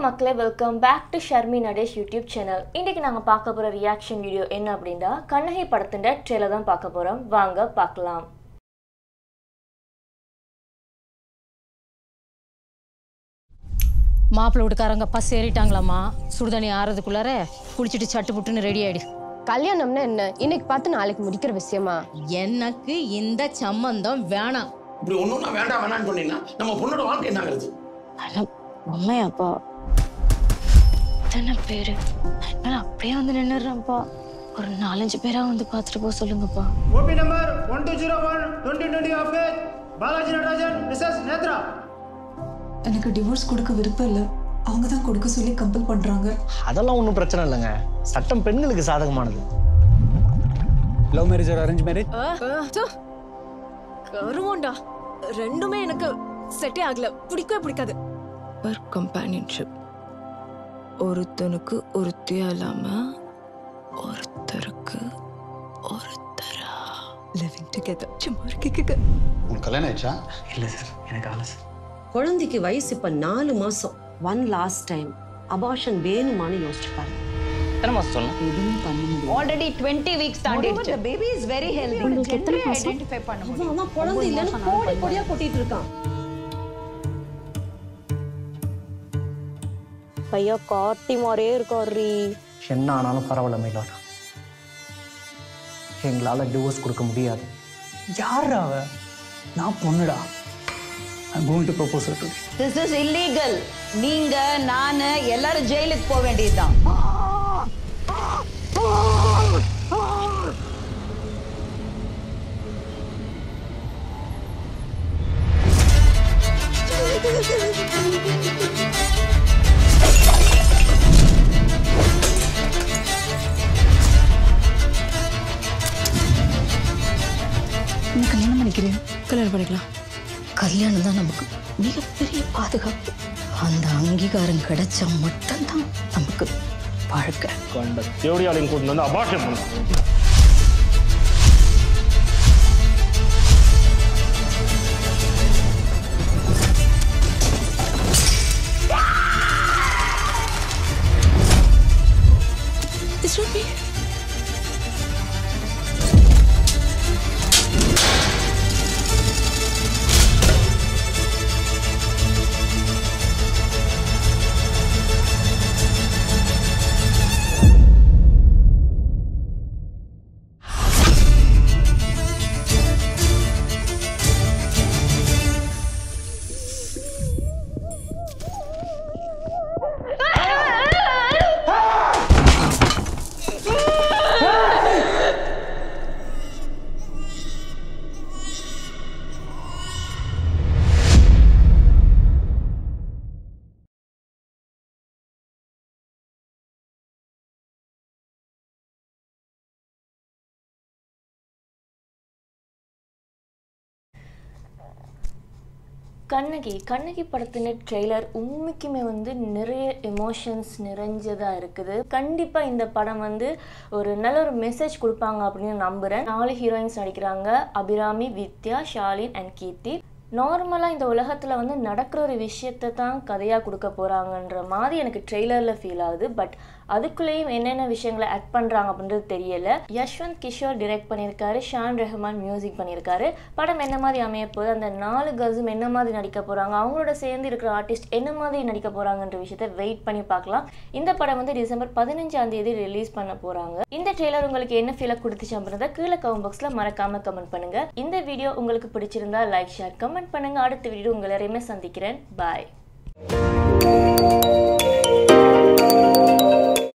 மக்களே welcome back to Sharmi Natesh YouTube channel இன்றைக்கி நாங்கள் பார்க்க போகிற ரியாக்ஷன் வீடியோ என்ன அப்படின்னா கண்ணகி படத்தின் ட்ரெயிலர் தான் பார்க்க போகிறோம் வாங்க பார்க்கலாம் மாப்பிள்ளை வீட்டுக்காரங்க பஸ் ஏறிட்டாங்களாம்மா சுடுதண்ணி ஆறதுக்குள்ளார குளிச்சுட்டு சட்டு புட்டுன்னு ரெடி ஆயிடு கல்யாணம்னா என்ன இன்னைக்கு பார்த்து நாளைக்கு முடிக்கிற விஷயமா எனக்கு இந்த சம்மந்தம் வேணாம் இப்படி ஒண்ணும் வேண்டாம் வேணாம்னு சொன்னீங்கன்னா நம்ம பொண்ணோட வாழ்க்கை என்ன ஆகுறது உண்மையாப்பா இத்தனை பேரு நான் அப்படியே வந்து நின்னுடுறேன்ப்பா ஒரு நாலஞ்சு பேரா வந்து பார்த்துட்டு போக சொல்லுங்கப்பா OP number 1201 2020 of it, Balaji Natarajan, Mrs. Netra. எனக்கு டிவோர்ஸ் கொடுக்க விருப்பம் இல்லை அவங்க தான் கொடுக்க சொல்லி கம்பல் பண்றாங்க அதெல்லாம் ஒன்றும் பிரச்சனை இல்லைங்க சட்டம் பெண்களுக்கு சாதகமானது love marriage or arrange marriage கருவோண்டா ரெண்டுமே எனக்கு செட்டே ஆகல பிடிக்கவே பிடிக்காது ஒரு கம்பானியன்ஷிப் ஒருத்தனுக்கு ஒருத்தியா இல்லாம ஒருத்தருக்கு ஒருத்தரா லிவிங் டுகெதர் சும்மா இருக்கு உனக்கு கல்யாணம் ஆயிடுச்சா இல்லை சார் எனக்கு ஆலஸ் குழந்தைக்கு வயசு இப்ப நாலு மாசம் ஒன் லாஸ்ட் டைம் அபார்ஷன் வேணுமான்னு யோசிச்சு பாருங்க எத்தனை மாதம் சொல்லணும் ஆல்ரெடி டுவெண்ட்டி வீக்ஸ் தாண்டிடுச்சு baby is very healthy identify பண்ண முடியும் அவன் குழந்தை இல்லைன்னு கோடி கோடியா கொட்டிட்டு இருக்கான் பையா காட்டி மாதிரியே இருக்காரு என்ன ஆனாலும் பரவாயில்ல மயிலாடா எங்களால் டிவோர்ஸ் கொடுக்க முடியாது யார் அவ நான் பொண்ணுடா I going to propose to this is illegal நீங்க நானு எல்லாரும் ஜெயிலுக்கு போக வேண்டியதுதான் கல்யாணம் பண்ணிக்கிறேன் கல்யாணம் பண்ணிக்கலாம் கல்யாணம் தான் நமக்கு மிகப்பெரிய பாதுகாப்பு அந்த அங்கீகாரம் கிடைச்சா மட்டும்தான் நமக்கு வாழ்க்கை கண்ட தேவடியாளையும் கூட்டு வந்து அபாஷம் பண்ண it's not me Kannagi Kannagi படத்தின் ட்ரெய்லர் உண்மைக்குமே வந்து நிறைய எமோஷன்ஸ் நிறைஞ்சதாக இருக்குது கண்டிப்பாக இந்த படம் வந்து ஒரு நல்ல ஒரு மெசேஜ் கொடுப்பாங்க அப்படின்னு நம்புகிறேன் நாலு ஹீரோயின்ஸ் நடிக்கிறாங்க அபிராமி வித்யா ஷாலின் அண்ட் கீர்த்தி நார்மலாக இந்த உலகத்தில் வந்து நடக்கிற ஒரு விஷயத்தை தான் கதையாக கொடுக்க போகிறாங்கன்ற மாதிரி எனக்கு ட்ரெய்லரில் ஃபீல் ஆகுது பட் அதுக்குள்ளேயும் என்னென்ன விஷயங்களை ஆட் பண்ணுறாங்க அப்படின்றது தெரியல யஷ்வந்த் கிஷோர் டிரெக்ட் பண்ணியிருக்காரு ஷான் ரெஹ்மான் மியூசிக் பண்ணியிருக்காரு படம் என்ன மாதிரி அமைய போகுது அந்த நாலு கர்ஸும் என்ன மாதிரி நடிக்க போகிறாங்க அவங்களோட சேர்ந்து இருக்கிற ஆர்டிஸ்ட் என்ன மாதிரி நடிக்க போகிறாங்கன்ற விஷயத்தை வெயிட் பண்ணி பார்க்கலாம் இந்த படம் வந்து டிசம்பர் பதினஞ்சாம் தேதி ரிலீஸ் பண்ண போகிறாங்க இந்த ட்ரெய்லர் உங்களுக்கு என்ன ஃபீலை கொடுத்துச்சு அப்படின்றத கீழே கமெண்ட் பாக்ஸில் மறக்காம கமெண்ட் பண்ணுங்க இந்த வீடியோ உங்களுக்கு பிடிச்சிருந்தா லைக் ஷேர் கமெண்ட் பண்ணுங்க அடுத்த வீடியோ உங்களை எல்லாரையுமே சந்திக்கிறேன் பாய்